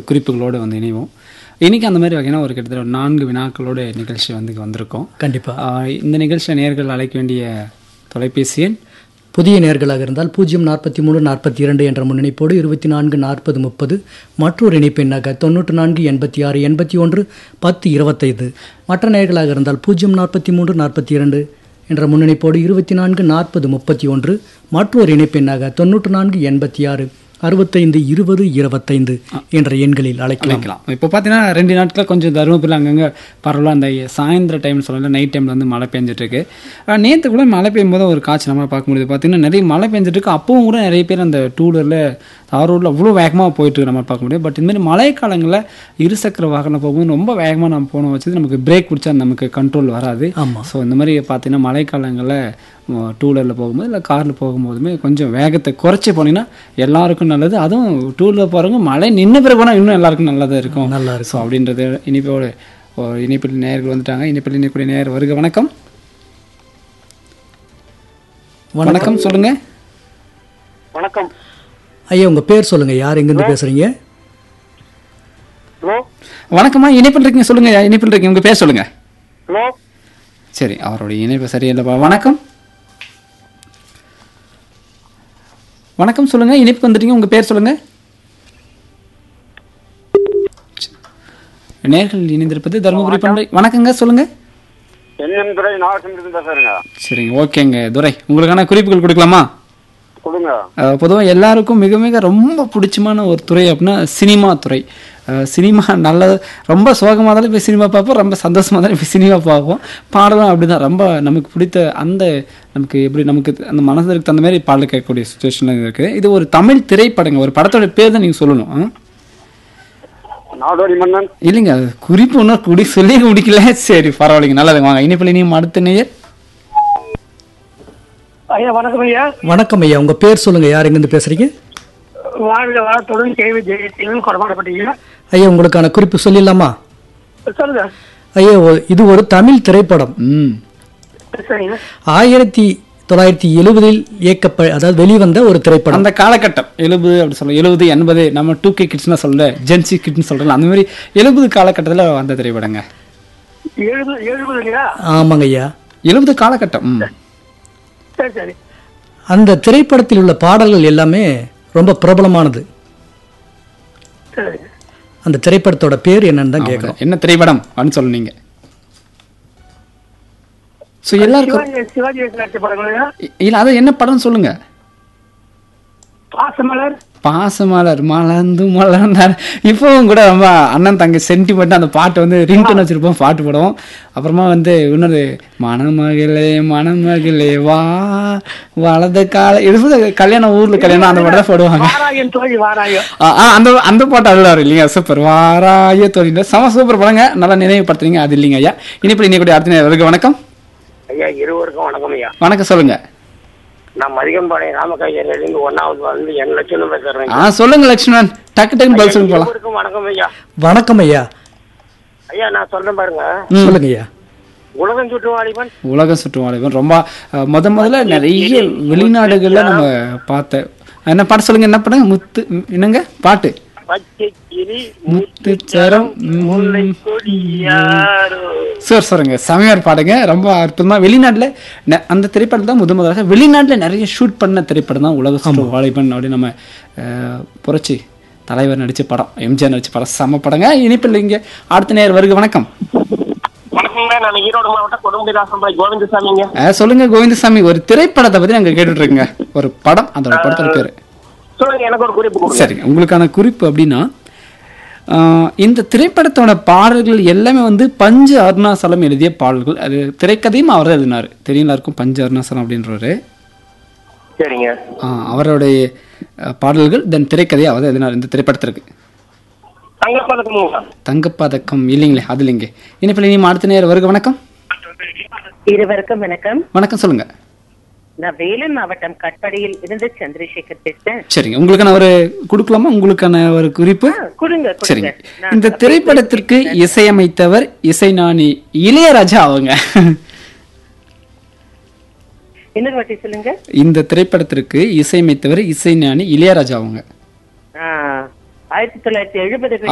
குறிப்புகளோடு வந்து இணைவோம் இன்னைக்கு அந்த மாதிரி வகையான ஒரு கிட்டத்தட்ட ஒரு நான்கு வினாக்களோட நிகழ்ச்சி வந்து வந்திருக்கோம் கண்டிப்பா ஆஹ் இந்த நிகழ்ச்சியில் நேர்கள் அழைக்க வேண்டிய தொலைபேசி எண் புதிய நேர்களாக இருந்தால் பூஜ்ஜியம் நாற்பத்தி மூணு நாற்பத்தி இரண்டு என்ற முன்னிணைப்போடு இருபத்தி நான்கு நாற்பது முப்பது மற்றொரு இணைப்பு எண்ணாக தொண்ணூற்று நான்கு எண்பத்தி ஆறு எண்பத்தி ஒன்று பத்து இருபத்தைந்து மற்ற நேர்களாக இருந்தால் பூஜ்ஜியம் நாற்பத்தி மூன்று நாற்பத்தி இரண்டு என்ற முன்னிணைப்போடு இருபத்தி நான்கு நாற்பது முப்பத்தி ஒன்று மற்றொரு இணைப்பு எண்ணாக தொண்ணூற்று நான்கு எண்பத்தி ஆறு அறுபத்தைந்து இருபது இருபத்தைந்து என்ற எண்களில் அழைக்கலாம் அழைக்கலாம் இப்போ பார்த்தீங்கன்னா ரெண்டு நாட்களில் கொஞ்சம் தருமபுரியில் அங்கங்கே பரவலாக அந்த சாயந்தர டைம்னு சொல்லல நைட் டைமில் வந்து மழை பெஞ்சிட்டு இருக்கு நேற்று கூட மழை பெய்யும் போது ஒரு காட்சி நம்மளால் பார்க்க முடியுது பார்த்தீங்கன்னா நிறைய மழை பெஞ்சிட்டு இருக்கு அப்பவும் கூட நிறைய பேர் அந்த டூ வீலரில் தார் ரோட்டில் அவ்வளோ வேகமாக போயிட்டு இருக்கு நம்ம பார்க்க முடியும் பட் இந்த மாதிரி மழை காலங்களில் இருசக்கர வாகனம் போகும்போது ரொம்ப வேகமாக நம்ம போன வச்சது நமக்கு பிரேக் பிடிச்சா நமக்கு கண்ட்ரோல் வராது ஆமா. ஸோ இந்த மாதிரி பார்த்தீங்கன்னா மழை காலங்களில் டூ வீலரில் போகும்போது இல்லை காரில் போகும்போதுமே கொஞ்சம் வேகத்தை குறைச்சி போனீங்கன்னா எல்லாருக்கும் நல்லது அதுவும் டூ வீலர் போகிறவங்க மழை நின்ன பிறகு போனால் இன்னும் எல்லாருக்கும் நல்லதாக இருக்கும் நல்லா ஸோ அப்படின்றது இனிப்போடு ஒரு இனிப்பில் நேர்கள் வந்துட்டாங்க இனிப்பில் இனிக்கூடிய நேர் வருக வணக்கம் வணக்கம் சொல்லுங்க வணக்கம் ஐயா உங்க பேர் சொல்லுங்க யார் எங்கிருந்து பேசுறீங்க ஹலோ வணக்கம்மா இணைப்பில் இருக்கீங்க சொல்லுங்க இணைப்பில் இருக்கீங்க உங்க பேர் சொல்லுங்க ஹலோ சரி அவருடைய இணைப்பு சரியில்லைப்பா வணக்கம் வணக்கம் சொல்லுங்க இணைப்பு வந்துட்டீங்க உங்க பேர் சொல்லுங்க நேர்கள் இணைந்திருப்பது தருமபுரி பண்பை வணக்கங்க சொல்லுங்க என்எம் துறை நாகசந்திரன் பேசுறேங்க சரிங்க ஓகேங்க துரை உங்களுக்கான குறிப்புகள் கொடுக்கலாமா கொடுங்க பொதுவாக எல்லாருக்கும் மிக மிக ரொம்ப பிடிச்சமான ஒரு துறை அப்படின்னா சினிமா துறை அஹ் சினிமா நல்லது ரொம்ப சோகமாக இருந்தாலும் போய் சினிமா பார்ப்போம் ரொம்ப சந்தோஷமாக இருந்தாலும் போய் சினிமா பார்ப்போம் பாடலும் அப்படிதான் ரொம்ப நமக்கு பிடித்த அந்த நமக்கு எப்படி நமக்கு அந்த மனசுக்கு தகுந்த மாதிரி பாடல் கேட்கக்கூடிய சுச்சுவேஷன்லாம் இருக்குது இது ஒரு தமிழ் திரைப்படங்க ஒரு படத்தோட பேர் தான் நீங்கள் சொல்லணும் ஆ? நாடோடி மன்னன் இல்லைங்க அது குறிப்பு ஒன்றும் குடி சொல்லி முடிக்கல சரி பரவாயில்லைங்க நல்லதுங்க வாங்க இனிப்பில் இனியும் அடுத்த நேயர் ஐயா வணக்கம் ஐயா வணக்கம் ஐயா உங்க பேர் சொல்லுங்க யார் எங்கிருந்து பேசுறீங்க வாழ்க வளத்துடன் கேள்வி ஜெயசீலன் கொடமாடப்பட்டீங்க ஐயா உங்களுக்கான குறிப்பு சொல்லிடலாமா சொல்லுங்க ஐயா ஒ- இது ஒரு தமிழ் திரைப்படம் ம் சரிங்க ஆயிரத்தி தொள்ளாயிரத்தி எழுபதில் இயக்கப்ப அதாவது வெளிவந்த ஒரு திரைப்படம் அந்த காலகட்டம் எழுபது அப்படி சொல்ல எழுபது எண்பது நம்ம டூ கே கிட்ஸ்னா சொல்ல ஜென்சி கிட்ஸ்னு சொல்றோம்ல அந்த மாதிரி எழுபது காலகட்டத்தில் வந்த திரைப்படங்க எழுபது எழுபது இல்லையா ஆமாங்க ஐயா எழுபது காலகட்டம் ம். சரி சரி அந்த திரைப்படத்தில் உள்ள பாடல்கள் எல்லாமே ரொம்ப பிரபலமானது சரி அந்த திரைப்படத்தோட பேர் என்னன்னு தான் கேட்கணும் என்ன திரைப்படம் அப்படின்னு சொல்லுனீங்க ஸோ எல்லாருக்கும் சிவாஜி சிவாஜி நடிச்ச படங்களையா இ- இல்ல அது என்ன படம் சொல்லுங்க பாசமலர் பாசமலர் மலர்ந்து மலர்ந்தார் இப்பவும் கூட ரொம்ப அண்ணன் தங்க சென்டிமெண்ட் அந்த பாட்டு வந்து ரிங்டன் வச்சிருப்போம் பாட்டு போடுவோம் அப்புறமா வந்து இன்னொரு மணமகளே மணமகளே வா வலது கால இது கல்யாணம் ஊர்ல கல்யாணம் அந்த பாட்டு தான் போடுவாங்க வாராயன் தோழி வாராயம் ஆ, ஆ, அந்த அந்த பாட்டு அதுல இல்லைங்க சூப்பர் வாராய தோழின்ற சம சூப்பர் படங்க நல்லா நினைவுபடுத்துறீங்க அது இல்லைங்க ஐயா இனிப்படி நீ கூட அடுத்த நேரம் வணக்கம் ஐயா இருவருக்கும் வணக்கம் ஐயா வணக்கம் சொல்லுங்க நான் மதிகம்பாளையம் ராமகையிலிருந்து ஒன்னாவது வந்து என் லட்சம் பேசுறேன் ஆ சொல்லுங்க லட்சுமணன் டக்கு டக்குன்னு பதில் சொல்லுங்க போலாம் இருவருக்கும் வணக்கம் ஐயா வணக்கம் ஐயா ஐயா நான் சொல்றேன் பாருங்க சொல்லுங்க ஐயா உலகம் சுற்றும் வாலிபன் உலக சுற்றுவாளிவன் ரொம்ப அஹ், முத முதல்ல நிறைய வெளிநாடுகள்ல நம்ம பார்த்த என்ன பாட்டு சொல்லுங்க என்ன படம் முத்து ம், என்னங்க பாட்டு பச்சை கிளி முத்துச்சரம் முல்லை கொடியாரோ சார் சாருங்க செமையார் பாடுங்க ரொம்ப அற்புதமா வெளிநாட்டுல நெ- அந்த திரைப்படம் தான் முத முதலாக வெளிநாட்டுல நிறைய ஷூட் பண்ண திரைப்படம் தான் உலக சுற்று வாலிபன் அப்படின்னு நம்ம அஹ், புரட்சி தலைவர் நடிச்ச படம் எம்ஜிஆர் நடிச்ச படம் செம படங்க இனிப்பில் இங்க அடுத்த நேர் வருக வணக்கம் வணக்கங்க நான் ஈரோடு மாவட்டம் கொடுமுடி ராசம்பாய் கோவிந்தசாமிங்க அஹ், சொல்லுங்க கோவிந்தசாமி ஒரு திரைப்படத்தை பத்தி நாங்க கேட்டுட்டு இருக்கோங்க ஒரு படம் அதோட படத்தோட பேரு சொல்லுங்க எனக்கு ஒரு குறிப்பு கொடுங்க சரிங்க உங்களுக்கான குறிப்பு அப்படின்னா ஆஹ், இந்த திரைப்படத்தோட பாடல்கள் எல்லாமே வந்து பஞ்சு அருணாசலம் எழுதிய பாடல்கள் அது திரைக்கதையும் அவர் தான் எழுதினார் தெரியும் எல்லாருக்கும் பஞ்சு அருணாசலம் அப்படின்றவர் சரிங்க அவருடைய அஹ், பாடல்கள் தென் திரைக்கதையை அவர் தான் எழுதினார் இந்த திரைப்படத்திற்கு தங்கப்பதக்கமுங்களா தங்கப்பதக்கம் இல்லைங்களே அது இல்லைங்க இனிப்பில் இனி அடுத்த நேரம் வருக வணக்கம் இருவருக்கும் வணக்கம் வணக்கம் சொல்லுங்க நான் வேலூர் மாவட்டம் கட்படியில் இருந்து சந்திரசேகர் பேசுறேன் சரிங்க உங்களுக்கான ஒரு கொடுக்கலாமா உங்களுக்கான ஒரு குறிப்பு ஆ, கொடுங்க சரிங்க கொடுங்க நான் இந்த திரைப்படத்திற்கு இசையமைத்தவர் இசைஞானி இளையராஜா அவங்க இன்னொரு வாட்டி சொல்லுங்க இந்த திரைப்படத்திற்கு இசையமைத்தவர் இசைஞானி இளையராஜா அவங்க ஆ, ஆயிரத்தி தொள்ளாயிரத்தி எழுபதுகள்